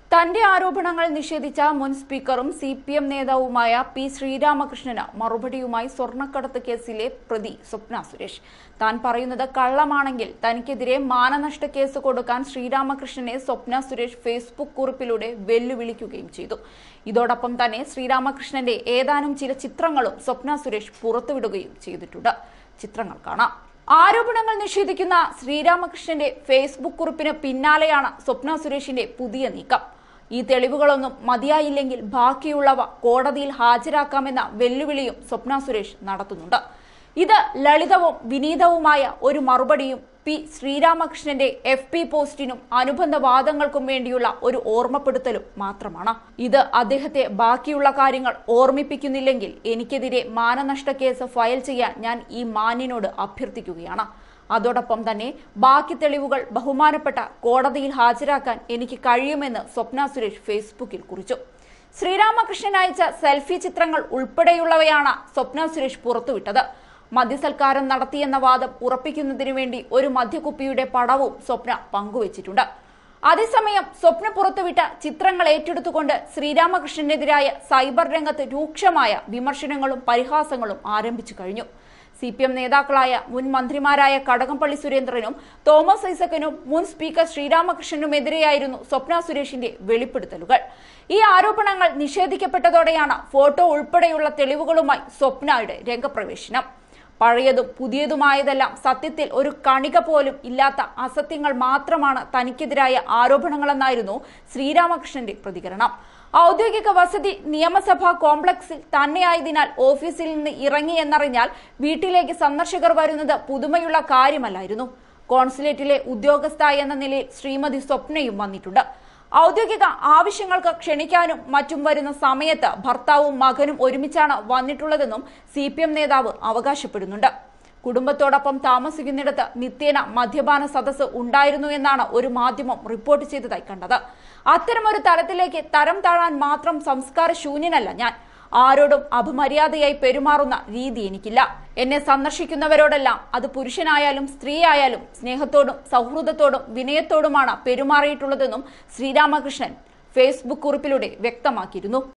തന്റെ ആരോപണങ്ങൾ നിഷേധിച്ച മുൻ സ്പീക്കറും സി പി എം നേതാവുമായ പി ശ്രീരാമകൃഷ്ണന് മറുപടിയുമായി സ്വർണ്ണക്കടത്ത് കേസിലെ പ്രതി സ്വപ്ന സുരേഷ് താൻ പറയുന്നത് കള്ളമാണെങ്കിൽ തനിക്കെതിരെ മാനനഷ്ട കേസ് കൊടുക്കാൻ ശ്രീരാമകൃഷ്ണനെ സ്വപ്ന സുരേഷ് ഫേസ്ബുക്ക് കുറിപ്പിലൂടെ വെല്ലുവിളിക്കുകയും ചെയ്തു ഇതോടൊപ്പം തന്നെ ശ്രീരാമകൃഷ്ണന്റെ ഏതാനും ചില ചിത്രങ്ങളും സ്വപ്ന സുരേഷ് പുറത്തുവിടുകയും ചെയ്തിട്ടുണ്ട് ചിത്രങ്ങൾ കാണാം ആരോപണങ്ങൾ നിഷേധിക്കുന്ന ശ്രീരാമകൃഷ്ണന്റെ ഫേസ്ബുക്ക് കുറിപ്പിന് പിന്നാലെയാണ് സ്വപ്ന സുരേഷിന്റെ പുതിയ നീക്കം ഈ തെളിവുകളൊന്നും മതിയായില്ലെങ്കിൽ ബാക്കിയുള്ളവ കോടതിയിൽ ഹാജരാക്കാമെന്ന വെല്ലുവിളിയും സ്വപ്ന സുരേഷ് നടത്തുന്നുണ്ട് ഇത് ലളിതവും വിനീതവുമായ ഒരു മറുപടിയും പി ശ്രീരാമകൃഷ്ണന്റെ എഫ് പി പോസ്റ്റിനും അനുബന്ധ വാദങ്ങൾക്കും വേണ്ടിയുള്ള ഒരു ഓർമ്മപ്പെടുത്തലും മാത്രമാണ് ഇത് അദ്ദേഹത്തെ ബാക്കിയുള്ള കാര്യങ്ങൾ ഓർമ്മിപ്പിക്കുന്നില്ലെങ്കിൽ എനിക്കെതിരെ മാനനഷ്ട കേസ് ഫയൽ ചെയ്യാൻ ഞാൻ ഈ മാന്യനോട് അഭ്യർത്ഥിക്കുകയാണ് അതോടൊപ്പം തന്നെ ബാക്കി തെളിവുകൾ ബഹുമാനപ്പെട്ട കോടതിയിൽ ഹാജരാക്കാൻ എനിക്ക് കഴിയുമെന്ന് സ്വപ്ന സുരേഷ് ഫേസ്ബുക്കിൽ കുറിച്ചു ശ്രീരാമകൃഷ്ണൻ അയച്ച സെൽഫി ചിത്രങ്ങൾ ഉൾപ്പെടെയുള്ളവയാണ് സ്വപ്ന സുരേഷ് പുറത്തുവിട്ടത് മദ്യസൽക്കാരം നടത്തിയെന്ന വാദം ഉറപ്പിക്കുന്നതിനു വേണ്ടി ഒരു മദ്യക്കുപ്പിയുടെ പടവും സ്വപ്ന പങ്കുവച്ചിട്ടുണ്ട് അതേസമയം സ്വപ്ന പുറത്തുവിട്ട ചിത്രങ്ങൾ ഏറ്റെടുത്തുകൊണ്ട് ശ്രീരാമകൃഷ്ണനെതിരായ സൈബർ രംഗത്ത് രൂക്ഷമായ വിമർശനങ്ങളും പരിഹാസങ്ങളും ആരംഭിച്ചു കഴിഞ്ഞു സി പി എം നേതാക്കളായ മുൻ മന്ത്രിമാരായ കടകംപള്ളി സുരേന്ദ്രനും തോമസ് ഐസക്കനും മുൻ സ്പീക്കർ ശ്രീരാമകൃഷ്ണനുമെതിരെയായിരുന്നു സ്വപ്ന സുരേഷിന്റെ വെളിപ്പെടുത്തലുകൾ ഈ ആരോപണങ്ങൾ നിഷേധിക്കപ്പെട്ടതോടെയാണ് ഫോട്ടോ ഉൾപ്പെടെയുള്ള തെളിവുകളുമായി സ്വപ്നയുടെ രംഗപ്രവേശനം പഴയതും പുതിയതുമായതെല്ലാം സത്യത്തിൽ ഒരു കണിക പോലും ഇല്ലാത്ത അസത്യങ്ങൾ മാത്രമാണ് തനിക്കെതിരായ ആരോപണങ്ങളെന്നായിരുന്നു ശ്രീരാമകൃഷ്ണന്റെ പ്രതികരണം ഔദ്യോഗിക വസതി നിയമസഭാ കോംപ്ലക്സിൽ തന്നെയായതിനാൽ ഓഫീസിൽ നിന്ന് ഇറങ്ങി എന്നറിഞ്ഞാൽ വീട്ടിലേക്ക് സന്ദർശകർ വരുന്നത് പുതുമയുള്ള കാര്യമല്ലായിരുന്നു കോൺസുലേറ്റിലെ ഉദ്യോഗസ്ഥ എന്ന നിലയിൽ ശ്രീമതി സ്വപ്നയും വന്നിട്ടുണ്ട് ഔദ്യോഗിക ആവശ്യങ്ങൾക്ക് ക്ഷണിക്കാനും മറ്റും വരുന്ന സമയത്ത് ഭർത്താവും മകനും ഒരുമിച്ചാണ് വന്നിട്ടുള്ളതെന്നും സി പി എം നേതാവ് അവകാശപ്പെടുന്നുണ്ട് കുടുംബത്തോടൊപ്പം താമസിക്കുന്നിടത്ത് നിത്യേന മദ്യപാന സദസ്സ് ഉണ്ടായിരുന്നു എന്നാണ് ഒരു മാധ്യമം റിപ്പോർട്ട് ചെയ്തതായി കണ്ടത് അത്തരമൊരു തലത്തിലേക്ക് തരം താഴാൻ മാത്രം സംസ്കാര ശൂന്യനല്ല ഞാൻ ആരോടും അപമര്യാദയായി പെരുമാറുന്ന രീതി എനിക്കില്ല എന്നെ സന്ദർശിക്കുന്നവരോടെല്ലാം അത് പുരുഷനായാലും സ്ത്രീ ആയാലും സ്നേഹത്തോടും സൗഹൃദത്തോടും വിനയത്തോടുമാണ് പെരുമാറിയിട്ടുള്ളതെന്നും ശ്രീരാമകൃഷ്ണൻ ഫേസ്ബുക്ക് കുറിപ്പിലൂടെ വ്യക്തമാക്കിയിരുന്നു